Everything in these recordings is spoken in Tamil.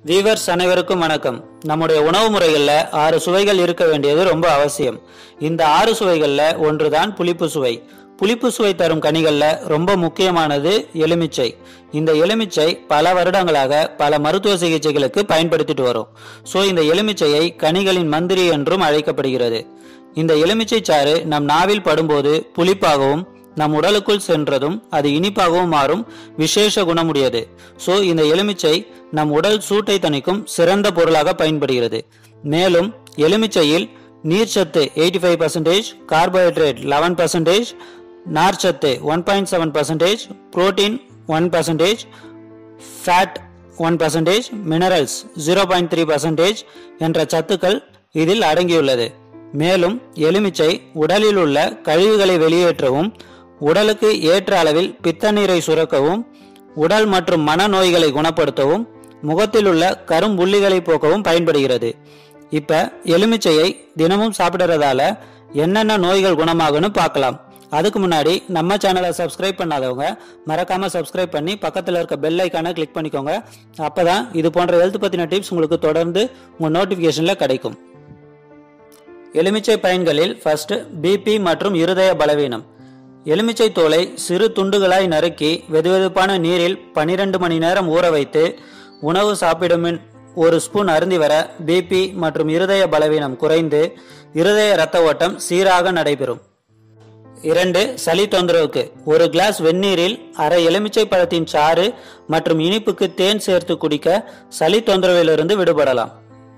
வீவர்ஸ் அனைவருக்கும் வணக்கம் நம்முடைய உணவு முறைகளில் ஆறு சுவைகள் இருக்க வேண்டியது ரொம்ப அவசியம் இந்த ஆறு சுவைகளில் ஒன்றுதான் புளிப்பு சுவை புளிப்பு சுவை தரும் கனிகளில் ரொம்ப முக்கியமானது எலுமிச்சை இந்த எலுமிச்சை பல வருடங்களாக பல மருத்துவ சிகிச்சைகளுக்கு பயன்படுத்திட்டு வரும் ஸோ இந்த எலுமிச்சையை கனிகளின் மந்திரி என்றும் அழைக்கப்படுகிறது இந்த எலுமிச்சை சாறு நம் நாவில் படும்போது புளிப்பாகவும் நம் உடலுக்குள் சென்றதும் அது இனிப்பாகவும் மாறும் விசேஷ குணமுடையது ஸோ இந்த எலுமிச்சை நம் உடல் சூட்டை தணிக்கும் சிறந்த பொருளாக பயன்படுகிறது மேலும் எலுமிச்சையில் நீர்ச்சத்து eighty five percentage carbohydrate eleven percentage நார்ச்சத்து one point seven percentage protein one percentage fat one percentage minerals zero point three percentage என்ற சத்துக்கள் இதில் அடங்கியுள்ளது மேலும் எலுமிச்சை உடலில் உள்ள கழிவுகளை வெளியேற்றவும் உடலுக்கு ஏற்ற அளவில் பித்த நீரை சுரக்கவும் உடல் மற்றும் மனநோய்களை குணப்படுத்தவும் முகத்தில் உள்ள கரும்புள்ளிகளை போக்கவும் பயன்படுகிறது இப்ப எலுமிச்சையை தினமும் சாப்பிடுறதால என்னென்ன நோய்கள் குணமாகும்னு பார்க்கலாம் அதுக்கு முன்னாடி நம்ம சேனலை சப்ஸ்கிரைப் பண்ணாதவங்க மறக்காம சப்ஸ்கிரைப் பண்ணி பக்கத்தில் இருக்க பெல் ஐக்கானை கிளிக் பண்ணிக்கோங்க அப்பதான் இது போன்ற ஹெல்த் பத்தின டிப்ஸ் உங்களுக்கு தொடர்ந்து உங்க நோட்டிபிகேஷன்ல கிடைக்கும் எலுமிச்சை பயன்களில் ஃபர்ஸ்ட் பிபி மற்றும் இருதய பலவீனம் எலுமிச்சை தோலை சிறு துண்டுகளாய் நறுக்கி வெதுவெதுப்பான நீரில் 12 மணி நேரம் ஊற வைத்து உணவு சாப்பிடும் முன் ஒரு ஸ்பூன் அருந்தி வர பிபி மற்றும் இருதய பலவீனம் குறைந்து இருதய இரத்த ஓட்டம் சீராக நடைபெறும் இரண்டு சளி தொந்தரவுக்கு ஒரு கிளாஸ் வெந்நீரில் அரை எலுமிச்சை பழத்தின் சாறு மற்றும் இனிப்புக்கு தேன் சேர்த்து குடிக்க சளி தொந்தரவிலிருந்து விடுபடலாம்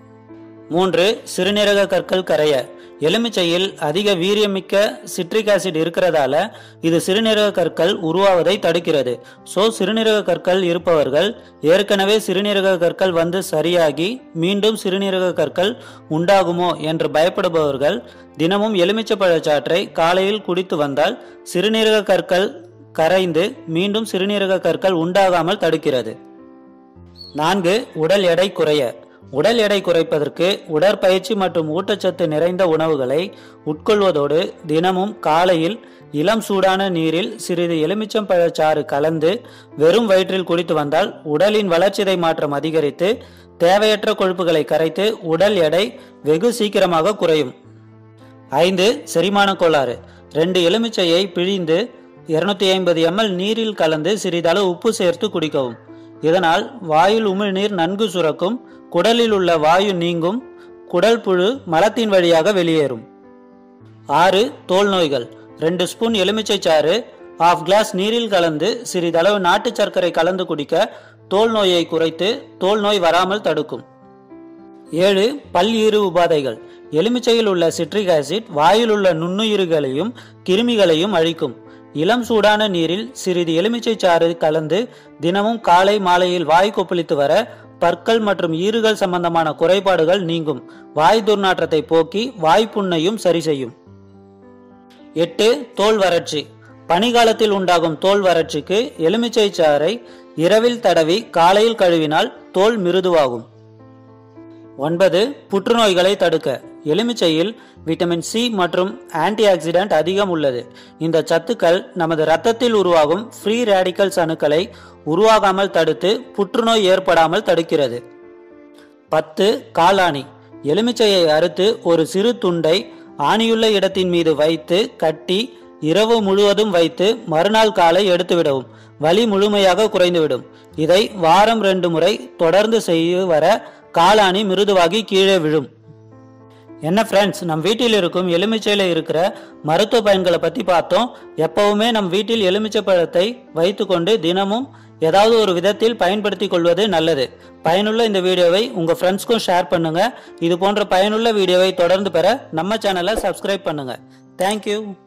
மூன்று சிறுநீரக கற்கள் கரைய எலுமிச்சையில் அதிக வீரியமிக்க சிட்ரிக் ஆசிட் இருக்கிறதால இது சிறுநீரக கற்கள் உருவாவதை தடுக்கிறது சோ சிறுநீரக கற்கள் இருப்பவர்கள் ஏற்கனவே சிறுநீரக கற்கள் வந்து சரியாகி மீண்டும் சிறுநீரக கற்கள் உண்டாகுமோ என்று பயப்படுபவர்கள் தினமும் எலுமிச்சை பழச்சாற்றை காலையில் குடித்து வந்தால் சிறுநீரக கற்கள் கரைந்து மீண்டும் சிறுநீரக கற்கள் உண்டாகாமல் தடுக்கிறது நான்கு உடல் எடை குறைய உடல் எடை குறைப்பதற்கு உடற்பயிற்சி மற்றும் ஊட்டச்சத்து நிறைந்த உணவுகளை உட்கொள்வதோடு தினமும் காலையில் இளம் சூடான நீரில் சிறிது எலுமிச்சம் பழச்சாறு கலந்து வெறும் வயிற்றில் குடித்து வந்தால் உடலின் வளர்ச்சிதை மாற்றம் அதிகரித்து தேவையற்ற கொழுப்புகளை கரைத்து உடல் எடை வெகு சீக்கிரமாக குறையும் ஐந்து செரிமான கோளாறு ரெண்டு எலுமிச்சையை பிழிந்து இருநூத்தி ஐம்பது எம்எல் நீரில் கலந்து சிறிதளவு உப்பு சேர்த்து குடிக்கவும் இதனால் வாயில் உமிழ்நீர் நன்கு சுரக்கும் குடலில் உள்ள வாயு நீங்கும் குடல் புழு மலத்தின் வழியாக வெளியேறும் ஆறு தோல் நோய்கள் ரெண்டு ஸ்பூன் எலுமிச்சை சாறு ஆஃப் கிளாஸ் நீரில் கலந்து சிறிதளவு நாட்டு சர்க்கரை கலந்து குடிக்க தோல் நோயை குறைத்து தோல் நோய் வராமல் தடுக்கும் ஏழு பல்ஈறு உபாதைகள் எலுமிச்சையில் உள்ள சிட்ரிக் ஆசிட் வாயில் உள்ள நுண்ணுயிர்களையும் கிருமிகளையும் அழிக்கும் இளம் சூடான நீரில் சிறிது எலுமிச்சை சாறு கலந்து தினமும் காலை மாலையில் வாய் கொப்பளித்து வர பற்கள் மற்றும் ஈறுகள் சம்பந்தமான குறைபாடுகள் நீங்கும் வாய் துர்நாற்றத்தை போக்கி வாய்ப்புண்ணையும் சரி செய்யும் எட்டு தோல் வறட்சி பனிகாலத்தில் உண்டாகும் தோல் வறட்சிக்கு எலுமிச்சை சாறை இரவில் தடவி காலையில் கழுவினால் தோல் மிருதுவாகும் ஒன்பது புற்றுநோய்களை தடுக்க எலுமிச்சையில் விட்டமின் சி மற்றும் ஆன்டி ஆக்சிடென்ட் அதிகம் உள்ளது இந்த சத்துக்கள் நமது இரத்தத்தில் உருவாகும் ஃப்ரீ ரேடிக்கல்ஸ் அணுக்களை உருவாகாமல் தடுத்து புற்றுநோய் ஏற்படாமல் தடுக்கிறது பத்து காலாணி எலுமிச்சையை அறுத்து ஒரு சிறு துண்டை ஆணியுள்ள இடத்தின் மீது வைத்து கட்டி இரவு முழுவதும் வைத்து மறுநாள் காலை எடுத்துவிடவும் வலி முழுமையாக குறைந்துவிடும் இதை வாரம் ரெண்டு முறை தொடர்ந்து செய்து வர காலாணி மிருதுவாகி கீழே விழும் என்ன ஃப்ரெண்ட்ஸ் நம் வீட்டில் இருக்கும் எலுமிச்சையில் இருக்கிற மருத்துவ பயன்களை பற்றி பார்த்தோம் எப்பவுமே நம் வீட்டில் எலுமிச்சை பழத்தை வைத்துக்கொண்டு தினமும் ஏதாவது ஒரு விதத்தில் பயன்படுத்திக் கொள்வது நல்லது பயனுள்ள இந்த வீடியோவை உங்க ஃப்ரெண்ட்ஸ்க்கும் ஷேர் பண்ணுங்க இது போன்ற பயனுள்ள வீடியோவை தொடர்ந்து பெற நம்ம சேனலை சப்ஸ்கிரைப் பண்ணுங்க தேங்க்யூ